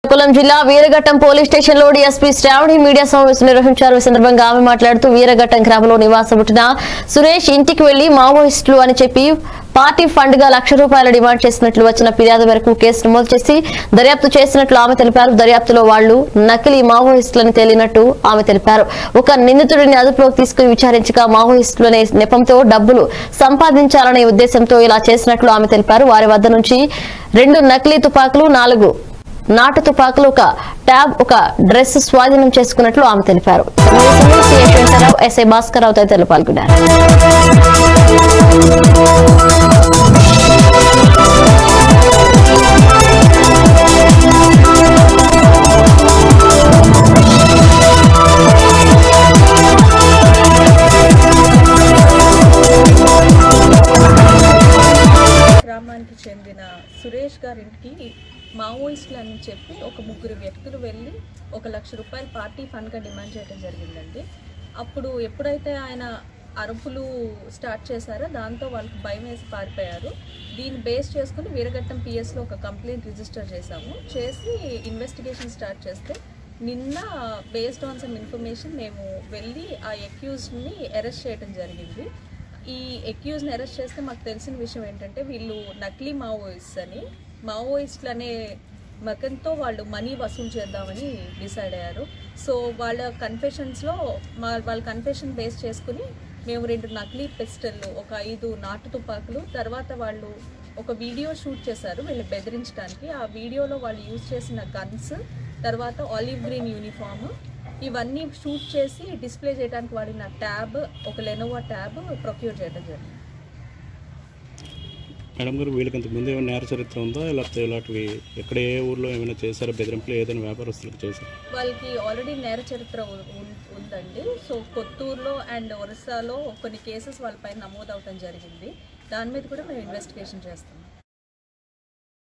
శ్రీకాకుళం జిల్లా Veeraghattam police station లో DSP Shravani media సమావేశం నిర్వహించారు ఈ సందర్భంగా ఆమె మాట్లాడుతూ వీరఘట్టం గ్రామంలో నివాసం ఉంటున్న సురేష్ ఇంటికి వెళ్లి మావోయిస్టులు అని చెప్పి పార్టీ ఫండ్ గా లక్ష రూపాయల డిమాండ్ చేసినట్లు వచ్చిన ఫిర్యాదు మేరకు కేసు నమోదు చేసి దర్యాప్తు చేసినట్లు ఆమె తెలిపారు దర్యాప్తులో వాళ్లు నకిలీ మావోయిస్టులని తేలినట్టు ఆమె తెలిపారు ఒక నిందితుడిని అదుపులోకి తీసుకుని విచారించగా మావోయిస్టులనే నెపంతో డబ్బులు సంపాదించాలనే ఉద్దేశంతో ఇలా చేసినట్లు ఆమె తెలిపారు వారి వద్ద నుంచి రెండు నకిలీ తుపాకులు నాలుగు నాటు తుపాకులు ఒక ట్యాబ్ ఒక డ్రెస్ స్వాధీనం చేసుకున్నట్లు ఆమె తెలిపారు సమావేశంలో సీఐ శంకర్రావు ఎస్ఐ భాస్కర్ రావు తదితరులు పాల్గొన్నారు గ్రామానికి చెందిన సురేష్ గారింటికి మావోయిస్టులు అని చెప్పి ఒక ముగ్గురు వ్యక్తులు వెళ్ళి ఒక లక్ష రూపాయలు పార్టీ ఫండ్గా డిమాండ్ చేయడం జరిగిందండి అప్పుడు ఎప్పుడైతే ఆయన అరుపులు స్టార్ట్ చేశారో దాంతో వాళ్ళకి భయం వేసి పారిపోయారు దీన్ని బేస్ చేసుకుని వీరఘట్టం పిఎస్లో ఒక కంప్లైంట్ రిజిస్టర్ చేశాము చేసి ఇన్వెస్టిగేషన్ స్టార్ట్ చేస్తే నిన్న బేస్డ్ ఆన్ సమ్ ఇన్ఫర్మేషన్ మేము వెళ్ళి ఆ అక్యూజ్ని అరెస్ట్ చేయడం జరిగింది ఈ ఎక్యూజ్ని అరెస్ట్ చేస్తే మాకు తెలిసిన విషయం ఏంటంటే వీళ్ళు నకిలీ మావోయిస్ట్ అని మావోయిస్టులు అనే మకంతో వాళ్ళు మనీ వసూలు చేద్దామని డిసైడ్ అయ్యారు సో వాళ్ళ కన్ఫెషన్స్లో మా వాళ్ళ కన్ఫెషన్ బేస్ చేసుకుని మేము రెండు నకిలీ పిస్టల్లు ఒక ఐదు నాటు తుపాకులు తర్వాత వాళ్ళు ఒక వీడియో షూట్ చేశారు వీళ్ళు బెదిరించడానికి ఆ వీడియోలో వాళ్ళు యూజ్ చేసిన గన్స్ తర్వాత ఆలివ్ గ్రీన్ యూనిఫామ్ ఇవన్నీ షూట్ చేసి డిస్ప్లే చేయడానికి వాడిన ట్యాబ్ ఒక లెనోవా ట్యాబ్ ప్రొక్యూర్ చేయడం జరిగింది మేడం గారు వీళ్ళకి ఇంతకు ముందు ఏమైనా నేర చరిత్ర ఉందా లేకపోతే ఇలాంటివి ఎక్కడ ఏ ఊర్లో ఏమైనా చేశారా బెదిరింపులు ఏదైనా వ్యాపారస్తులకు చేశారు వాళ్ళకి ఆల్రెడీ నేర చరిత్ర ఉ- ఉం- ఉందండి సో కొత్తూరులో అండ్ ఒరిస్సాలో కొన్ని కేసెస్ వాళ్ళపైన నమోదు అవడం జరిగింది దాని మీద కూడా మేము ఇన్వెస్టిగేషన్ చేస్తాం